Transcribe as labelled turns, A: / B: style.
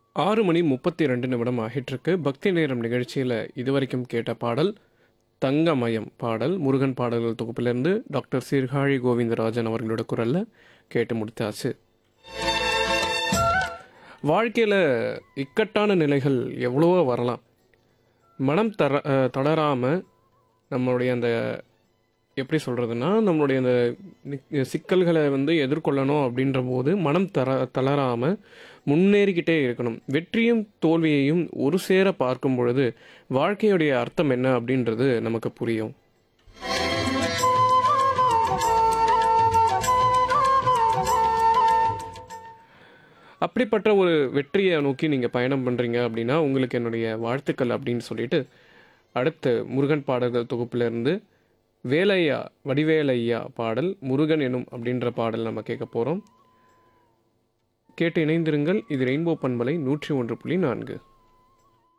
A: ஆறு மணி முப்பத்தி ரெண்டு நிமிடம் ஆகிட்டிருக்கு பக்தி நேரம் நிகழ்ச்சியில் இதுவரைக்கும் கேட்ட பாடல் தங்கமயம் பாடல் முருகன் பாடல்கள் தொகுப்பிலிருந்து டாக்டர் சீர்காழி கோவிந்தராஜன் அவர்களோட குரலில் கேட்டு முடித்தாச்சு வாழ்க்கையில் இக்கட்டான நிலைகள் எவ்வளவோ வரலாம் மனம் தர தளராமல் நம்மளுடைய அந்த எப்படி சொல்கிறதுனா நம்மளுடைய அந்த நி- சிக்கல்களை வந்து எதிர்கொள்ளணும் அப்படின்ற போது மனம் தர தளராமல் முன்னேறிக்கிட்டே இருக்கணும் வெற்றியும் தோல்வியையும் ஒரு சேர பார்க்கும் பொழுது வாழ்க்கையுடைய அர்த்தம் என்ன அப்படின்றது நமக்கு புரியும் அப்படிப்பட்ட ஒரு வெற்றியை நோக்கி நீங்கள் பயணம் பண்ணுறீங்க அப்படின்னா உங்களுக்கு என்னுடைய வாழ்த்துக்கள் அப்படின்னு சொல்லிட்டு அடுத்து முருகன் பாடல்கள் தொகுப்பிலிருந்து வேலையா வடிவேலையா பாடல் முருகன் எனும் அப்படின்ற பாடல் நம்ம கேட்க போகிறோம் கேட்டு இணைந்திருங்கள் இது ரெயின்போ பண்பலை நூற்றி ஒன்று புள்ளி நான்கு